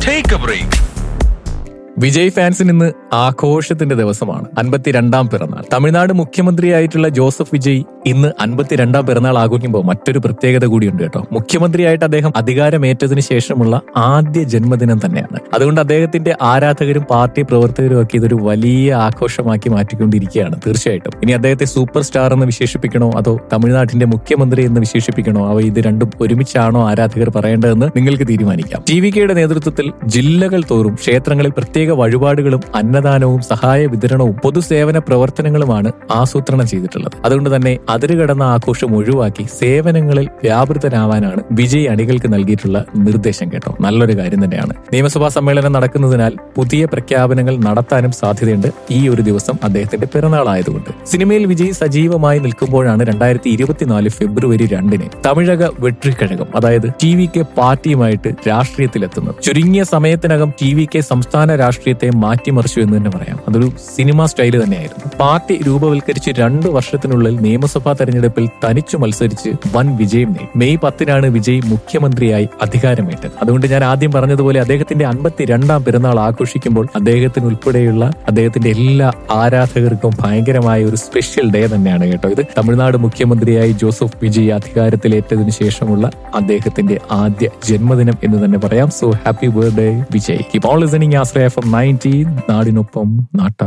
take a break Vijay ഫാൻസിന് ഇന്ന് ആഘോഷത്തിന്റെ ദിവസമാണ് അൻപത്തിരണ്ടാം പിറന്നാൾ തമിഴ്നാട് മുഖ്യമന്ത്രിയായിട്ടുള്ള ജോസഫ് വിജയ് ഇന്ന് അൻപത്തിരണ്ടാം പിറന്നാൾ ആഘോഷിക്കുമ്പോൾ മറ്റൊരു പ്രത്യേകത കൂടിയുണ്ട് കേട്ടോ മുഖ്യമന്ത്രിയായിട്ട് അദ്ദേഹം അധികാരമേറ്റതിനു ശേഷമുള്ള ആദ്യ ജന്മദിനം തന്നെയാണ് അതുകൊണ്ട് അദ്ദേഹത്തിന്റെ ആരാധകരും പാർട്ടി പ്രവർത്തകരും ഒക്കെ ഇതൊരു വലിയ ആഘോഷമാക്കി മാറ്റിക്കൊണ്ടിരിക്കുകയാണ് തീർച്ചയായിട്ടും ഇനി അദ്ദേഹത്തെ സൂപ്പർ സ്റ്റാർ എന്ന് വിശേഷിപ്പിക്കണോ അതോ തമിഴ്നാട്ടിന്റെ മുഖ്യമന്ത്രി എന്ന് വിശേഷിപ്പിക്കണോ അവ ഇത് രണ്ടും ഒരുമിച്ചാണോ ആരാധകർ പറയേണ്ടതെന്ന് നിങ്ങൾക്ക് തീരുമാനിക്കാം ടി വി കെയുടെ നേതൃത്വത്തിൽ ജില്ലകൾ തോറും ക്ഷേത്രങ്ങളിൽ പ്രത്യേക വഴിപാടുകളും അന്നദാനവും സഹായ വിതരണവും പൊതുസേവന പ്രവർത്തനങ്ങളുമാണ് ആസൂത്രണം ചെയ്തിട്ടുള്ളത് അതുകൊണ്ട് തന്നെ അതിരുകടന്ന ആഘോഷം ഒഴിവാക്കി സേവനങ്ങളിൽ വ്യാപൃതനാവാനാണ് വിജയ് അണികൾക്ക് നൽകിയിട്ടുള്ള നിർദ്ദേശം കേട്ടോ നല്ലൊരു കാര്യം തന്നെയാണ് നിയമസഭാ സമ്മേളനം നടക്കുന്നതിനാൽ പുതിയ പ്രഖ്യാപനങ്ങൾ നടത്താനും സാധ്യതയുണ്ട് ഈ ഒരു ദിവസം അദ്ദേഹത്തിന്റെ പിറന്നാളായതുകൊണ്ട് സിനിമയിൽ വിജയ് സജീവമായി നിൽക്കുമ്പോഴാണ് രണ്ടായിരത്തി ഇരുപത്തിനാല് ഫെബ്രുവരി രണ്ടിന് തമിഴക വെട്രിക്കഴകം അതായത് ടി വി കെ പാർട്ടിയുമായിട്ട് രാഷ്ട്രീയത്തിലെത്തുന്നത് ചുരുങ്ങിയ സമയത്തിനകം ടി വി കെ സംസ്ഥാന രാഷ്ട്രീയത്തെ മാറ്റിമറിച്ചു എന്ന് തന്നെ പറയാം അതൊരു സിനിമ സ്റ്റൈല് തന്നെയായിരുന്നു പാർട്ടി രൂപവൽക്കരിച്ച് രണ്ടു വർഷത്തിനുള്ളിൽ നിയമസഭാ തെരഞ്ഞെടുപ്പിൽ തനിച്ചു മത്സരിച്ച് വൻ വിജയം നേടി മെയ് പത്തിനാണ് വിജയ് മുഖ്യമന്ത്രിയായി അധികാരമേറ്റത് അതുകൊണ്ട് ഞാൻ ആദ്യം പറഞ്ഞതുപോലെ അദ്ദേഹത്തിന്റെ അൻപത്തിരണ്ടാം പിറന്നാൾ ആഘോഷിക്കുമ്പോൾ അദ്ദേഹത്തിന് ഉൾപ്പെടെയുള്ള അദ്ദേഹത്തിന്റെ എല്ലാ ആരാധകർക്കും ഭയങ്കരമായ ഒരു സ്പെഷ്യൽ ഡേ തന്നെയാണ് കേട്ടോ ഇത് തമിഴ്നാട് മുഖ്യമന്ത്രിയായി ജോസഫ് വിജയ് അധികാരത്തിലേറ്റതിനു ശേഷമുള്ള അദ്ദേഹത്തിന്റെ ആദ്യ ജന്മദിനം എന്ന് തന്നെ പറയാം so happy birthday Vijay keep on listening Ashraya F M nineteen നാടിനൊപ്പം നാട്ടാ